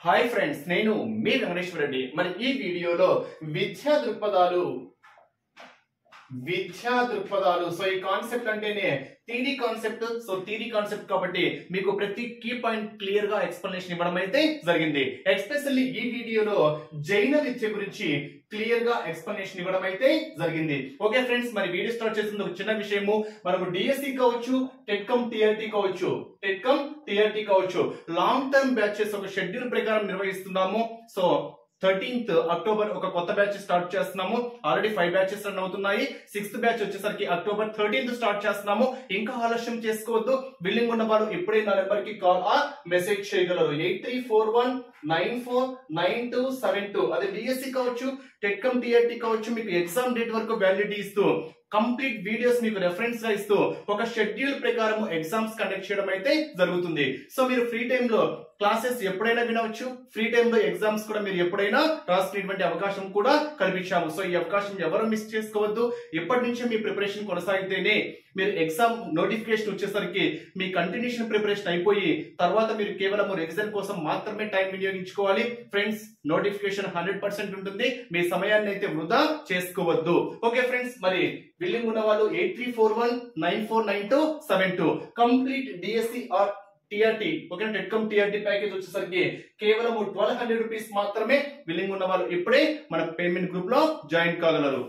hi friends నేను మీ వెంకటేశ్వర రెడ్డి మరి ఈ వీడియోలో విద్యా దృక్పథాలు విద్యా దృక్పథాలు సో ఈ కాన్సెప్ట్ అంటేనే theory concept so theory concept కాబట్టి మీకు ప్రతి కీ పాయింట్ క్లియర్ గా ఎక్స్ప్లెనేషన్ ఇవ్వడం అయితే జరిగింది ఎస్పెషల్లీ ఈ వీడియోలో జైన విద్య గురించి క్లియర్ గా ఎక్స్ప్లెనేషన్ ఇవ్వడం అయితే జరిగింది ఓకే ఫ్రెండ్స్ మరి వీడియో స్టార్ట్ చేస్తుంది ఒక చిన్న విషయము మనకు డిఎస్సి కావచ్చు టెట్కమ్ టిఆర్టీ కావచ్చు టెట్కమ్ టిఆర్టీ కావచ్చు లాంగ్ టర్మ్ బ్యాచెస్ ఒక షెడ్యూల్ ప్రకారం నిర్వహిస్తున్నాము సో థర్టీన్త్ అక్టోబర్ ఒక కొత్త బ్యాచ్ స్టార్ట్ చేస్తున్నాము ఆల్రెడీ ఫైవ్ బ్యాచెస్ రన్ అవుతున్నాయి సిక్స్త్ బ్యాచ్ వచ్చేసరికి అక్టోబర్ థర్టీన్త్ స్టార్ట్ చేస్తున్నాము ఇంకా ఆలస్యం చేసుకోవద్దు బిల్లింగ్ ఉన్న వాళ్ళు ఇప్పుడే నా నెంబర్ కి కాల్ ఆ మెసేజ్ చేయగలరు eight three four one nine four nine two seven two అది డిఎస్సి కావచ్చు టెట్కమ్ టిఆర్టీ కావచ్చు మీకు ఎగ్జామ్ డేట్ వరకు వ్యాలిడిటీ ఇస్తూ కంప్లీట్ వీడియోస్ మీకు రెఫరెన్స్ గా ఇస్తూ ఒక షెడ్యూల్ ప్రకారం ఎగ్జామ్స్ కండక్ట్ చేయడం అయితే జరుగుతుంది సో మీరు ఫ్రీ టైమ్ లో క్లాసెస్ ఎప్పుడైనా వినవచ్చు ఫ్రీ టైమ్ లో ఎగ్జామ్స్ కూడా మీరు ఎప్పుడైనా రాసుకునేటువంటి అవకాశం కూడా కల్పించాము సో ఈ అవకాశం ఎవరు మిస్ చేసుకోవద్దు ఇప్పటి నుంచే మీ ప్రిపరేషన్ కొనసాగితేనే మీరు ఎగ్జామ్ నోటిఫికేషన్ వచ్చేసరికి మీ కంటిన్యూషన్ ప్రిపరేషన్ అయిపోయి తర్వాత మీరు కేవలం రివిజన్ కోసం మాత్రమే టైం వినియోగించుకోవాలి ఫ్రెండ్స్ నోటిఫికేషన్ హండ్రెడ్ పర్సెంట్ ఉంటుంది మీ సమయాన్ని అయితే వృధా చేసుకోవద్దు ఓకే ఫ్రెండ్స్ మరి బిల్లింగ్ ఉన్న వాళ్ళు eight three four one nine four nine two seven two complete DSC or TRT okay TET cum TRT package వచ్చేసరికి కేవలం ట్వెల్వ్ హండ్రెడ్ రూపీస్ మాత్రమే బిల్లింగ్ ఉన్న వాళ్ళు ఇప్పుడే మన పేమెంట్ గ్రూప్ లో జాయిన్ కాగలరు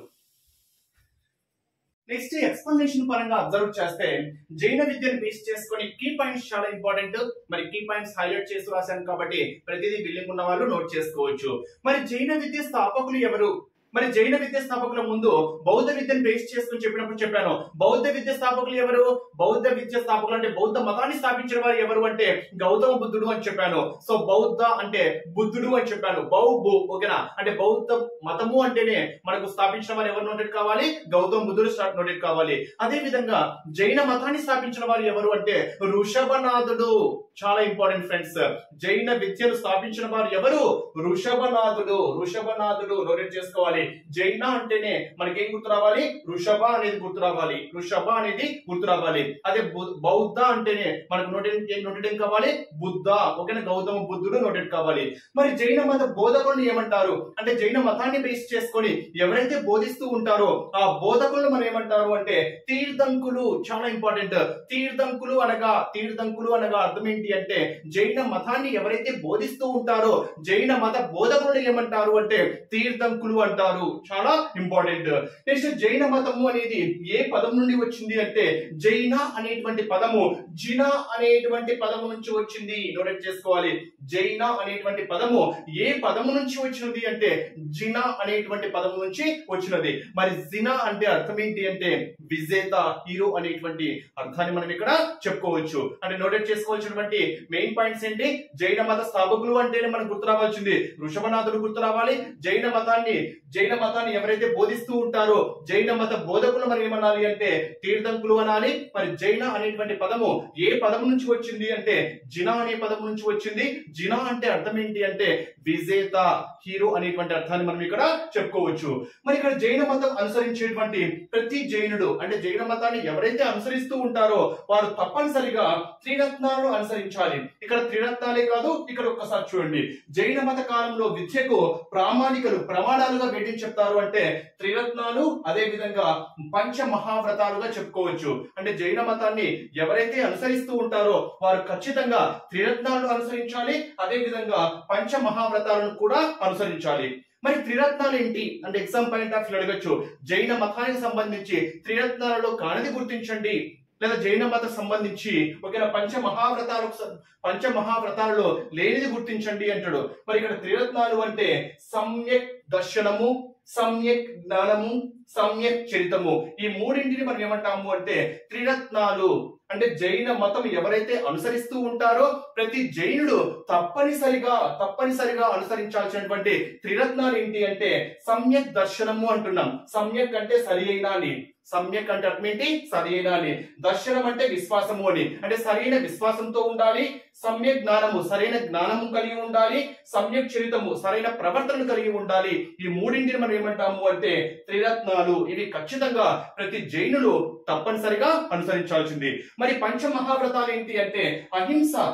నెక్స్ట్ ఎక్స్ప్లెనేషన్ పరంగా అబ్జర్వ్ చేస్తే జైన విద్యను బేస్ చేసుకొని కీ పాయింట్స్ చాలా ఇంపార్టెంట్ మరి కీ పాయింట్స్ హైలైట్ చేసి రాశాను కాబట్టి ప్రతిదీ బిల్లింగ్ ఉన్న వాళ్ళు నోట్ చేసుకోవచ్చు మరి జైన విద్య స్థాపకులు ఎవరు మరి జైన విద్య స్థాపకుల ముందు బౌద్ధ విద్యను బేస్ చేసుకుని చెప్పినప్పుడు చెప్పాను బౌద్ధ విద్య స్థాపకులు ఎవరు బౌద్ధ విద్య స్థాపకులు అంటే బౌద్ధ మతాన్ని స్థాపించిన వారు ఎవరు అంటే గౌతమ బుద్ధుడు అని చెప్పాను సో బౌద్ధ అంటే బుద్ధుడు అని చెప్పాను బౌబు ఓకేనా అంటే బౌద్ధ మతము అంటేనే మనకు స్థాపించిన వారు ఎవరు నోటెడ్ కావాలి గౌతమ బుద్ధుడు స్టార్ట్ నోటెడ్ కావాలి అదే విధంగా జైన మతాన్ని స్థాపించిన వారు ఎవరు అంటే ఋషభనాథుడు చాలా ఇంపార్టెంట్ ఫ్రెండ్స్ జైన విద్యను స్థాపించిన వారు ఎవరు ఋషభనాథుడు ఋషభనాథుడు నోటెడ్ చేసుకోవాలి జైన అంటేనే మనకేం గుర్తు రావాలి ఋషభ అనేది గుర్తు రావాలి ఋషభ అనేది గుర్తు రావాలి అదే బు- బౌద్ధ అంటేనే మనకు నోటెడ్ నోటెడ్ ఏం కావాలి బుద్ధ ఓకేనా గౌతమ బుద్ధుడు నోటెడ్ కావాలి మరి జైన మత బోధకులను ఏమంటారు అంటే జైన మతాన్ని బేస్ చేసుకొని ఎవరైతే బోధిస్తూ ఉంటారో ఆ బోధకులను మనం ఏమంటారు అంటే తీర్థంకులు చాలా ఇంపార్టెంట్ తీర్థంకులు అనగా తీర్థంకులు అనగా అర్థం ఏంటి అంటే జైన మతాన్ని ఎవరైతే బోధిస్తూ ఉంటారో జైన మత బోధకులను ఏమంటారు అంటే తీర్థంకులు అంటారు చాలా ఇంపార్టెంట్ నెక్స్ట్ జైన మతము అనేది ఏ పదం నుండి వచ్చింది అంటే జైన అనేటువంటి పదము జిన అనేటువంటి పదము నుంచి వచ్చింది నోటెడ్ చేసుకోవాలి జైన అనేటువంటి పదము ఏ పదము నుంచి వచ్చినది అంటే జిన అనేటువంటి పదము నుంచి వచ్చినది మరి జినా అంటే అర్థం ఏంటి అంటే విజేత హీరో అనేటువంటి అర్థాన్ని మనం ఇక్కడ చెప్పుకోవచ్చు అంటే నోటెడ్ చేసుకోవాల్సినటువంటి మెయిన్ పాయింట్స్ ఏంటి జైన మత స్థాపకులు అంటేనే మనకు గుర్తు రావాల్సింది ఋషభనాథుడు గుర్తు రావాలి జైన మతాన్ని జైన మతాన్ని ఎవరైతే బోధిస్తూ ఉంటారో జైన మత బోధకులు మనం ఏమనాలి అంటే తీర్థంకులు అనాలి మరి జైన అనేటువంటి పదము ఏ పదం నుంచి వచ్చింది అంటే జినా అనే పదం నుంచి వచ్చింది జినా అంటే అర్థం ఏంటి అంటే విజేత హీరో అనేటువంటి అర్థాన్ని మనం ఇక్కడ చెప్పుకోవచ్చు మరి ఇక్కడ జైన మతం అనుసరించేటువంటి ప్రతి జైనుడు అంటే జైన మతాన్ని ఎవరైతే అనుసరిస్తూ ఉంటారో వారు తప్పనిసరిగా త్రిరత్నాలను అనుసరించాలి ఇక్కడ త్రిరత్నాలే కాదు ఇక్కడ ఒక్కసారి చూడండి జైన మత కాలంలో విద్యకు ప్రామాణికలు ప్రమాణాలుగా వేటిని చెప్తారు అంటే త్రిరత్నాలు అదే విధంగా పంచ మహావ్రతాలుగా చెప్పుకోవచ్చు అంటే జైన మతాన్ని ఎవరైతే అనుసరిస్తూ ఉంటారో వారు ఖచ్చితంగా త్రిరత్నాలను అనుసరించాలి అదే విధంగా పంచ మహావ్రతాలను కూడా అనుసరించాలి మరి త్రిరత్నాలు ఏంటి అంటే ఎగ్జామ్ పాయింట్ ఆఫ్ వ్యూ అడగచ్చు జైన మతానికి సంబంధించి త్రిరత్నాలలో కానిది గుర్తించండి లేదా జైన మత సంబంధించి ఒకవేళ పంచ మహావ్రతాలకు స- పంచ మహావ్రతాలలో లేనిది గుర్తించండి అంటాడు మరి ఇక్కడ త్రిరత్నాలు అంటే సమ్యక్ దర్శనము సమ్యక్ జ్ఞానము సమ్యక్ చరితము ఈ మూడింటిని మనం ఏమంటాము అంటే త్రిరత్నాలు అంటే జైన మతం ఎవరైతే అనుసరిస్తూ ఉంటారో ప్రతి జైనుడు తప్పనిసరిగా తప్పనిసరిగా అనుసరించాల్సినటువంటి త్రిరత్నాలు ఏంటి అంటే సమ్యక్ దర్శనము అంటున్నాం సమ్యక్ అంటే సరి అయిన అని సమ్యక్ అంటే అర్థం ఏంటి సరి అయిన అని దర్శనం అంటే విశ్వాసము అని అంటే సరైన విశ్వాసంతో ఉండాలి సమ్యక్ జ్ఞానము సరైన జ్ఞానము కలిగి ఉండాలి సమ్యక్ చరితము సరైన ప్రవర్తన కలిగి ఉండాలి ఈ మూడింటిని మనం ఏమంటాము అంటే త్రిరత్నాలు ఇవి ఖచ్చితంగా ప్రతి జైనులు తప్పనిసరిగా అనుసరించాల్సింది మరి పంచ మహావ్రతాలు ఏంటి అంటే అహింస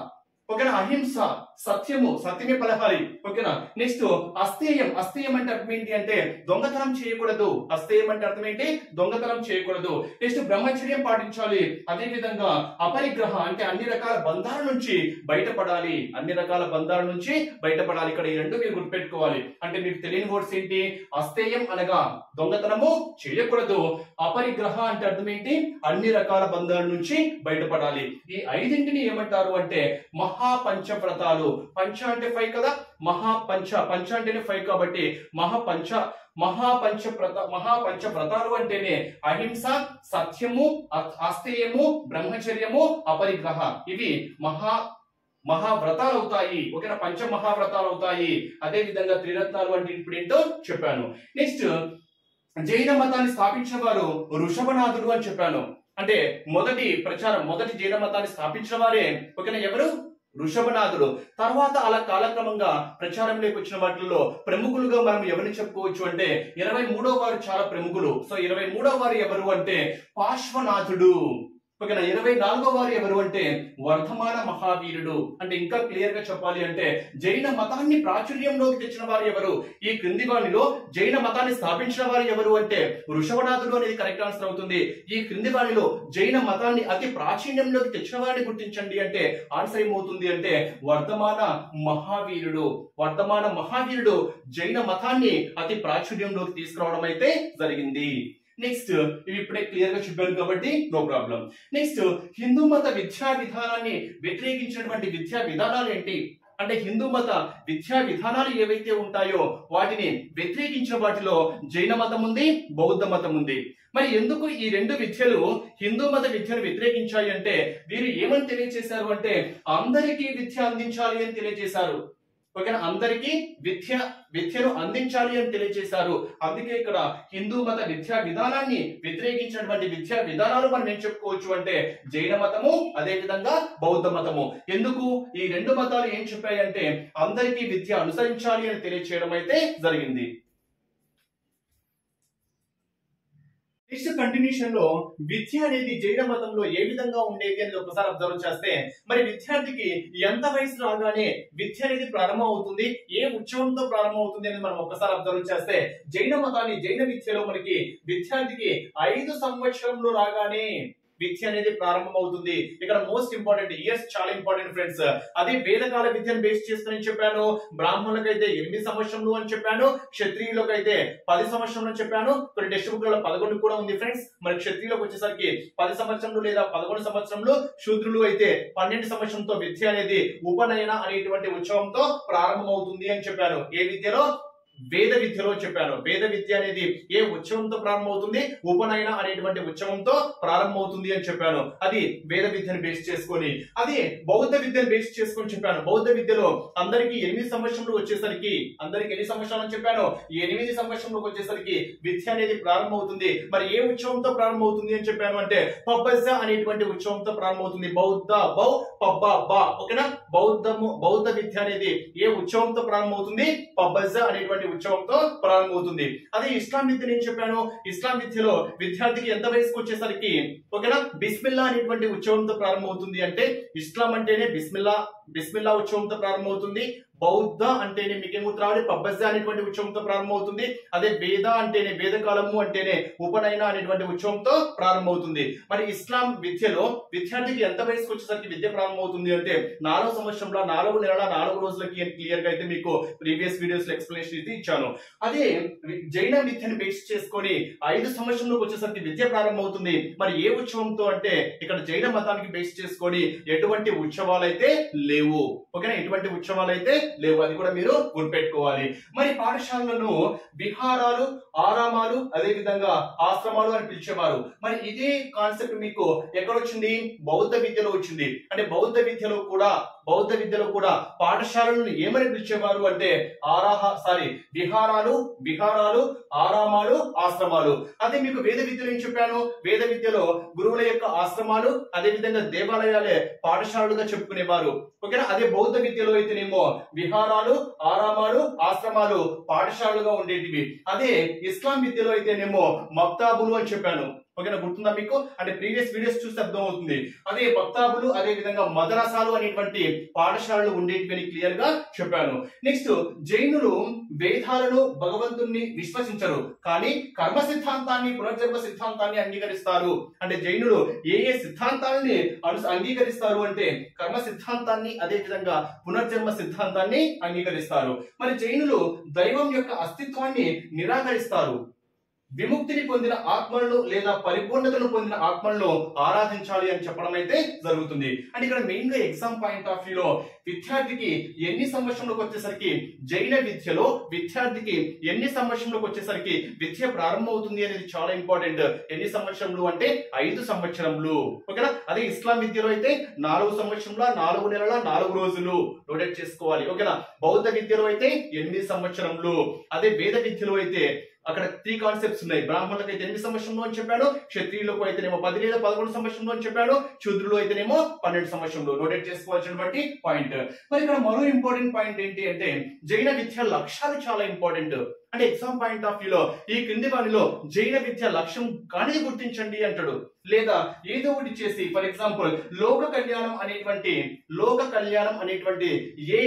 ఓకేనా అహింస సత్యము సత్యమే పలహాలి ఓకేనా నెక్స్ట్ అస్థేయం అస్థేయం అంటే అర్థం ఏంటి అంటే దొంగతనం చేయకూడదు అస్థేయం అంటే అర్థం ఏంటి దొంగతనం చేయకూడదు నెక్స్ట్ బ్రహ్మచర్యం పాటించాలి అదే విధంగా అపరిగ్రహ అంటే అన్ని రకాల బంధాల నుంచి బయటపడాలి అన్ని రకాల బంధాల నుంచి బయటపడాలి ఇక్కడ ఈ రెండు మీరు గుర్తుపెట్టుకోవాలి అంటే మీకు తెలియని వర్డ్స్ ఏంటి అస్థేయం అనగా దొంగతనము చేయకూడదు అపరిగ్రహ అంటే అర్థం ఏంటి అన్ని రకాల బంధాల నుంచి బయటపడాలి ఈ ఐదింటిని ఏమంటారు అంటే మహాపంచవ్రతాలు పంచ అంటే ఫైవ్ కదా మహాపంచ పంచ అంటేనే ఫైవ్ కాబట్టి మహాపంచ మహాపంచ వ్రత మహాపంచ వ్రతాలు అంటేనే అహింస సత్యము అ- అస్థేయము బ్రహ్మచర్యము అపరిగ్రహ ఇవి మహా మహావ్రతాలు అవుతాయి ఓకేనా పంచ మహావ్రతాలు అవుతాయి అదే విధంగా త్రిరత్నాలు అంటే ఇప్పుడు ఏంటో చెప్పాను నెక్స్ట్ జైన మతాన్ని స్థాపించిన వారు ఋషభనాథుడు అని చెప్పాను అంటే మొదటి ప్రచారం మొదటి జైన మతాన్ని స్థాపించిన వారే ఓకేనా ఎవరు ఋషభనాథుడు తర్వాత అలా కాలక్రమంగా ప్రచారంలోకి వచ్చిన వాటిల్లో ప్రముఖులుగా మనం ఎవరిని చెప్పుకోవచ్చు అంటే ఇరవై మూడో వారు చాలా ప్రముఖులు సో ఇరవై మూడో వారు ఎవరు అంటే పార్శ్వనాథుడు ఓకేనా ఇరవై నాలుగో వారు ఎవరు అంటే వర్ధమాన మహావీరుడు అంటే ఇంకా క్లియర్ గా చెప్పాలి అంటే జైన మతాన్ని ప్రాచుర్యంలోకి తెచ్చిన వారు ఎవరు ఈ క్రింది వారిలో జైన మతాన్ని స్థాపించిన వారు ఎవరు అంటే వృషభనాథుడు అనేది కరెక్ట్ ఆన్సర్ అవుతుంది ఈ క్రింది వారిలో జైన మతాన్ని అతి ప్రాచీన్యంలోకి తెచ్చిన వారిని గుర్తించండి అంటే ఆన్సర్ ఏమవుతుంది అంటే వర్ధమాన మహావీరుడు వర్ధమాన మహావీరుడు జైన మతాన్ని అతి ప్రాచుర్యంలోకి తీసుకురావడం అయితే జరిగింది నెక్స్ట్ ఇవి ఇప్పుడే క్లియర్ గా చెప్పాను కాబట్టి నో ప్రాబ్లం నెక్స్ట్ హిందూ మత విద్యా విధానాన్ని వ్యతిరేకించినటువంటి విద్యా విధానాలు ఏంటి అంటే హిందూ మత విద్యా విధానాలు ఏవైతే ఉంటాయో వాటిని వ్యతిరేకించిన వాటిలో జైన మతం ఉంది బౌద్ధ మతం ఉంది మరి ఎందుకు ఈ రెండు విద్యలు హిందూ మత విద్యను వ్యతిరేకించాయి అంటే వీరు ఏమని తెలియజేశారు అంటే అందరికీ విద్య అందించాలి అని తెలియజేశారు ఓకేనా అందరికీ విద్య విద్యను అందించాలి అని తెలియజేశారు అందుకే ఇక్కడ హిందూ మత విద్యా విధానాన్ని వ్యతిరేకించినటువంటి విద్యా విధానాలు మనం ఏం చెప్పుకోవచ్చు అంటే జైన మతము అదే విధంగా బౌద్ధ మతము ఎందుకు ఈ రెండు మతాలు ఏం చెప్పాయి అంటే అందరికీ విద్య అనుసరించాలి అని తెలియచేయడం అయితే జరిగింది నెక్స్ట్ కంటిన్యూషన్ లో విద్య అనేది జైన మతంలో ఏ విధంగా ఉండేది అనేది ఒకసారి అబ్జర్వ్ చేస్తే మరి విద్యార్థికి ఎంత వయసు రాగానే విద్య అనేది ప్రారంభం అవుతుంది ఏ ఉత్సవంతో ప్రారంభం అవుతుంది అనేది మనం ఒకసారి అబ్జర్వ్ చేస్తే జైన మతాన్ని జైన విద్యలో మనకి విద్యార్థికి ఐదు సంవత్సరంలో రాగానే విద్య అనేది ప్రారంభం అవుతుంది ఇక్కడ మోస్ట్ ఇంపార్టెంట్ ఇయర్స్ చాలా ఇంపార్టెంట్ ఫ్రెండ్స్ అదే వేదకాల విద్యను బేస్ చేసుకుని చెప్పాను బ్రాహ్మణులకైతే ఎనిమిది సంవత్సరంలో అని చెప్పాను క్షత్రియులకు అయితే పది సంవత్సరంలో చెప్పాను కొన్ని టెక్స్ట్ బుక్లలో పదకొండు కూడా ఉంది ఫ్రెండ్స్ మరి క్షత్రియులకు వచ్చేసరికి పది సంవత్సరంలో లేదా పదకొండు సంవత్సరంలో శూద్రులు అయితే పన్నెండు సంవత్సరంతో విద్య అనేది ఉపనయన అనేటువంటి ఉత్సవంతో ప్రారంభమవుతుంది అని చెప్పాను ఏ విద్యలో వేద విద్యలో చెప్పాను వేద విద్య అనేది ఏ ఉత్సవంతో ప్రారంభమవుతుంది ఉపనయన అనేటువంటి ఉత్సవంతో ప్రారంభమవుతుంది అని చెప్పాను అది వేద విద్యను బేస్ చేసుకొని అది బౌద్ధ విద్యను బేస్ చేసుకొని చెప్పాను బౌద్ధ విద్యలో అందరికి ఎనిమిది సంవత్సరంలో వచ్చేసరికి అందరికి ఎన్ని సంవత్సరాలు అని చెప్పాను ఈ ఎనిమిది సంవత్సరంలోకి వచ్చేసరికి విద్య అనేది ప్రారంభమవుతుంది మరి ఏ ఉత్సవంతో ప్రారంభమవుతుంది అని చెప్పాను అంటే పబ్బజ అనేటువంటి ఉత్సవంతో ప్రారంభమవుతుంది బౌద్ధ బౌ పబ్బ బా ఓకేనా బౌద్ధము బౌద్ధ విద్య అనేది ఏ ఉత్సవంతో ప్రారంభమవుతుంది పబ్బజ అనేటువంటి ఉత్సవంతో ప్రారంభమవుతుంది అదే ఇస్లాం విద్య నేను చెప్పాను ఇస్లాం విద్యలో విద్యార్థికి ఎంత వయసుకు వచ్చేసరికి ఓకేనా బిస్మిల్లా అనేటువంటి ఉత్సవంతో ప్రారంభమవుతుంది అంటే ఇస్లాం అంటేనే బిస్మిల్లా బిస్మిల్లా ఉత్సవంతో ప్రారంభమవుతుంది బౌద్ధ అంటేనే మీకేం గుర్తు రావాలి పబ్బజ అనేటువంటి ఉత్సవంతో ప్రారంభమవుతుంది అదే వేద అంటేనే వేదకాలము అంటేనే ఉపనయన అనేటువంటి ఉత్సవంతో ప్రారంభమవుతుంది మరి ఇస్లాం విద్యలో విద్యార్థికి ఎంత వయసుకు వచ్చేసరికి విద్య ప్రారంభమవుతుంది అంటే నాలుగు సంవత్సరంలో నాలుగు నెలల నాలుగు రోజులకి క్లియర్ గా అయితే మీకు ప్రీవియస్ వీడియోస్ లో ఎక్స్ప్లెనేషన్ అయితే ఇచ్చాను అదే వి- జైన విద్యను బేస్ చేసుకొని ఐదు సంవత్సరంలోకి వచ్చేసరికి విద్య ప్రారంభమవుతుంది మరి ఏ ఉత్సవంతో అంటే ఇక్కడ జైన మతానికి బేస్ చేసుకొని ఎటువంటి ఉత్సవాలు అయితే లేవు ఓకేనా ఎటువంటి ఉత్సవాలు అయితే లేవు అది కూడా మీరు గుర్తుపెట్టుకోవాలి మరి పాఠశాలలను విహారాలు ఆరామాలు అదే విధంగా ఆశ్రమాలు అని పిలిచేవారు మరి ఇదే కాన్సెప్ట్ మీకు ఎక్కడ వచ్చింది బౌద్ధ విద్యలో వచ్చింది అంటే బౌద్ధ విద్యలో కూడా బౌద్ధ విద్యలో కూడా పాఠశాలను ఏమని పిలిచేవారు అంటే ఆరాహ సారీ విహారాలు విహారాలు ఆరామాలు ఆశ్రమాలు అదే మీకు వేద విద్యలో ఏం చెప్పాను వేద విద్యలో గురువుల యొక్క ఆశ్రమాలు అదే విధంగా దేవాలయాలే పాఠశాలలుగా చెప్పుకునేవారు ఓకేనా అదే బౌద్ధ విద్యలో అయితేనేమో విహారాలు ఆరామాలు ఆశ్రమాలు పాఠశాలలుగా ఉండేటివి అదే ఇస్లాం విద్యలో అయితేనేమో మక్తాబులు అని చెప్పాను ఓకేనా గుర్తుందా మీకు అంటే ప్రీవియస్ వీడియోస్ చూస్తే అర్థం అవుతుంది అదే వక్తాబులు అదే విధంగా మదరసాలు అనేటువంటి పాఠశాలలు ఉండేటివని క్లియర్ గా చెప్పాను నెక్స్ట్ జైనులు వేదాలను భగవంతుణ్ణి విశ్వసించరు కానీ కర్మ సిద్ధాంతాన్ని పునర్జన్మ సిద్ధాంతాన్ని అంగీకరిస్తారు అంటే జైనులు ఏ ఏ సిద్ధాంతాన్ని అను అంగీకరిస్తారు అంటే కర్మ సిద్ధాంతాన్ని అదే విధంగా పునర్జన్మ సిద్ధాంతాన్ని అంగీకరిస్తారు మరి జైనులు దైవం యొక్క అస్తిత్వాన్ని నిరాకరిస్తారు విముక్తిని పొందిన ఆత్మలను లేదా పరిపూర్ణతను పొందిన ఆత్మలను ఆరాధించాలి అని చెప్పడం అయితే జరుగుతుంది అంటే ఇక్కడ మెయిన్ గా ఎగ్జామ్ పాయింట్ ఆఫ్ వ్యూలో విద్యార్థికి ఎన్ని సంవత్సరంలోకి వచ్చేసరికి జైన విద్యలో విద్యార్థికి ఎన్ని సంవత్సరంలోకి వచ్చేసరికి విద్య ప్రారంభమవుతుంది అనేది చాలా ఇంపార్టెంట్ ఎన్ని సంవత్సరములు అంటే ఐదు సంవత్సరములు ఓకేనా అదే ఇస్లాం విద్యలో అయితే నాలుగు సంవత్సరంలో నాలుగు నెలల నాలుగు రోజులు నోటెట్ చేసుకోవాలి ఓకేనా బౌద్ధ విద్యలో అయితే ఎనిమిది సంవత్సరములు అదే వేద విద్యలో అయితే అక్కడ త్రీ కాన్సెప్ట్స్ ఉన్నాయి బ్రాహ్మణులకు అయితే ఎనిమిది సంవత్సరంలో అని చెప్పాను క్షత్రియులకు అయితేనేమో పది లేదా పదకొండు సంవత్సరంలో అని చెప్పాను శూద్రులు అయితేనేమో పన్నెండు సంవత్సరంలో నోటెట్ చేసుకోవాల్సినటువంటి పాయింట్ మరి ఇక్కడ మరో ఇంపార్టెంట్ పాయింట్ ఏంటి అంటే జైన విద్య లక్ష్యాలు చాలా ఇంపార్టెంట్ అంటే ఎగ్జామ్ పాయింట్ ఆఫ్ వ్యూలో ఈ క్రింది వానిలో జైన విద్య లక్ష్యం కానిది గుర్తించండి అంటాడు లేదా ఏదో ఒకటి చేసి ఫర్ ఎగ్జాంపుల్ లోక కళ్యాణం అనేటువంటి లోక కళ్యాణం అనేటువంటి ఏ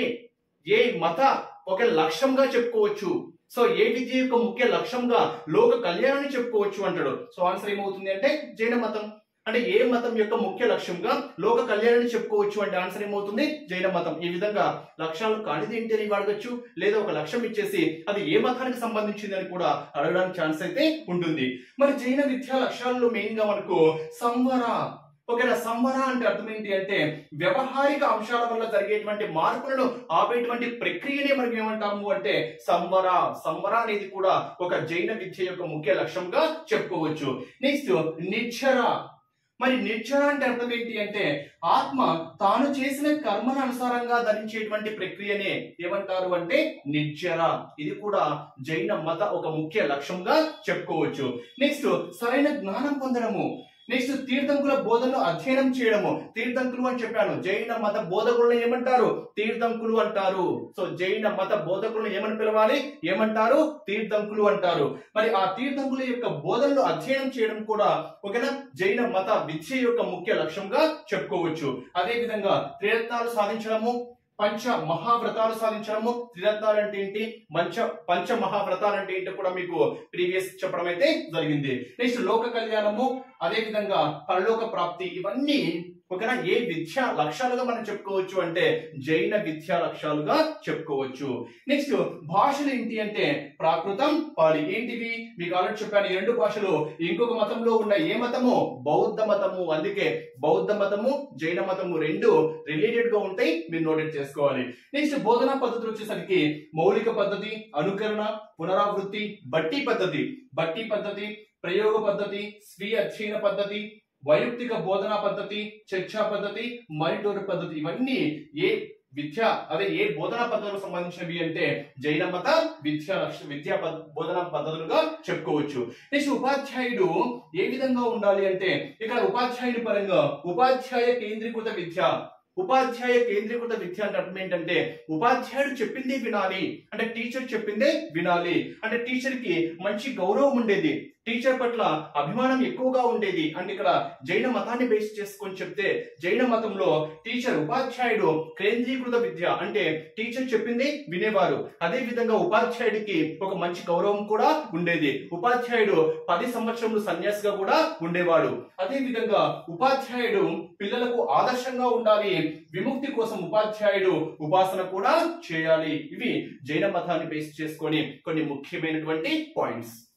ఏ మత ఒక లక్ష్యంగా చెప్పుకోవచ్చు సో ఏ విద్య యొక్క ముఖ్య లక్ష్యంగా లోక కళ్యాణాన్ని చెప్పుకోవచ్చు అంటాడు సో ఆన్సర్ ఏమవుతుంది అంటే జైన మతం అంటే ఏ మతం యొక్క ముఖ్య లక్ష్యంగా లోక కళ్యాణాన్ని చెప్పుకోవచ్చు అంటే ఆన్సర్ ఏమవుతుంది జైన మతం ఈ విధంగా లక్ష్యాలు కానిది ఏంటి అని అడగచ్చు లేదా ఒక లక్ష్యం ఇచ్చేసి అది ఏ మతానికి సంబంధించింది అని కూడా అడగడానికి ఛాన్స్ అయితే ఉంటుంది మరి జైన విద్యా లక్ష్యాలలో మెయిన్ గా మనకు సంవర ఓకేనా సంవర అంటే అర్థం ఏంటి అంటే వ్యవహారిక అంశాల వల్ల జరిగేటువంటి మార్పులను ఆపేటువంటి ప్రక్రియనే మనం ఏమంటాము అంటే సంవర సంవర అనేది కూడా ఒక జైన విద్య యొక్క ముఖ్య లక్ష్యంగా చెప్పుకోవచ్చు నెక్స్ట్ నిచ్చర మరి నిర్జర అంటే అర్థం ఏంటి అంటే ఆత్మ తాను చేసిన కర్మల అనుసారంగా ధరించేటువంటి ప్రక్రియనే ఏమంటారు అంటే నిర్జర ఇది కూడా జైన మత ఒక ముఖ్య లక్ష్యంగా చెప్పుకోవచ్చు నెక్స్ట్ సరైన జ్ఞానం పొందడము నెక్స్ట్ తీర్థంకుల బోధనలు అధ్యయనం చేయడము తీర్థంకులు అని చెప్పాను జైన మత బోధకులను ఏమంటారు తీర్థంకులు అంటారు సో జైన మత బోధకులను ఏమని పిలవాలి ఏమంటారు తీర్థంకులు అంటారు మరి ఆ తీర్థంకుల యొక్క బోధనలు అధ్యయనం చేయడం కూడా ఓకేనా జైన మత విద్య యొక్క ముఖ్య లక్ష్యంగా చెప్పుకోవచ్చు అదే విధంగా త్రిరత్నాలు సాధించడము పంచ మహావ్రతాలు సాధించడము త్రిరత్నాలు అంటే ఏంటి మంచ పంచ మహావ్రతాలు అంటే ఏంటో కూడా మీకు ప్రీవియస్ చెప్పడం అయితే జరిగింది నెక్స్ట్ లోక కళ్యాణము అదే విధంగా పరలోక ప్రాప్తి ఇవన్నీ ఓకేనా ఏ విద్యా లక్ష్యాలుగా మనం చెప్పుకోవచ్చు అంటే జైన విద్యా లక్ష్యాలుగా చెప్పుకోవచ్చు నెక్స్ట్ భాషలు ఏంటి అంటే ప్రాకృతం పాలి ఏంటివి మీకు ఆల్రెడీ చెప్పాను ఈ రెండు భాషలు ఇంకొక మతంలో ఉన్న ఏ మతము బౌద్ధ మతము అందుకే బౌద్ధ మతము జైన మతము రెండు రిలేటెడ్ గా ఉంటాయి మీరు నోటెడ్ చేసుకోవాలి నెక్స్ట్ బోధనా పద్ధతులు వచ్చేసరికి మౌలిక పద్ధతి అనుకరణ పునరావృత్తి బట్టి పద్ధతి బట్టి పద్ధతి ప్రయోగ పద్ధతి స్వీయ అధ్యయన పద్ధతి వైయక్తిక బోధనా పద్ధతి చర్చా పద్ధతి మానిటోర్ పద్ధతి ఇవన్నీ ఏ విద్య అదే ఏ బోధనా పద్ధతులకు సంబంధించినవి అంటే జైన మత విద్యా లక్ష- విద్యా పద్- బోధనా పద్ధతులుగా చెప్పుకోవచ్చు నెక్స్ట్ ఉపాధ్యాయుడు ఏ విధంగా ఉండాలి అంటే ఇక్కడ ఉపాధ్యాయుడి పరంగా ఉపాధ్యాయ కేంద్రీకృత విద్య ఉపాధ్యాయ కేంద్రీకృత విద్య అంటే అర్థం ఏంటంటే ఉపాధ్యాయుడు చెప్పిందే వినాలి అంటే టీచర్ చెప్పిందే వినాలి అంటే టీచర్ కి మంచి గౌరవం ఉండేది టీచర్ పట్ల అభిమానం ఎక్కువగా ఉండేది అంటే ఇక్కడ జైన మతాన్ని బేస్ చేసుకొని చెప్తే జైన మతంలో టీచర్ ఉపాధ్యాయుడు కేంద్రీకృత విద్య అంటే టీచర్ చెప్పింది వినేవారు అదే విధంగా ఉపాధ్యాయుడికి ఒక మంచి గౌరవం కూడా ఉండేది ఉపాధ్యాయుడు పది సంవత్సరములు సన్యాసిగా కూడా ఉండేవాడు అదే విధంగా ఉపాధ్యాయుడు పిల్లలకు ఆదర్శంగా ఉండాలి విముక్తి కోసం ఉపాధ్యాయుడు ఉపాసన కూడా చేయాలి ఇవి జైన మతాన్ని బేస్ చేసుకొని కొన్ని ముఖ్యమైనటువంటి పాయింట్స్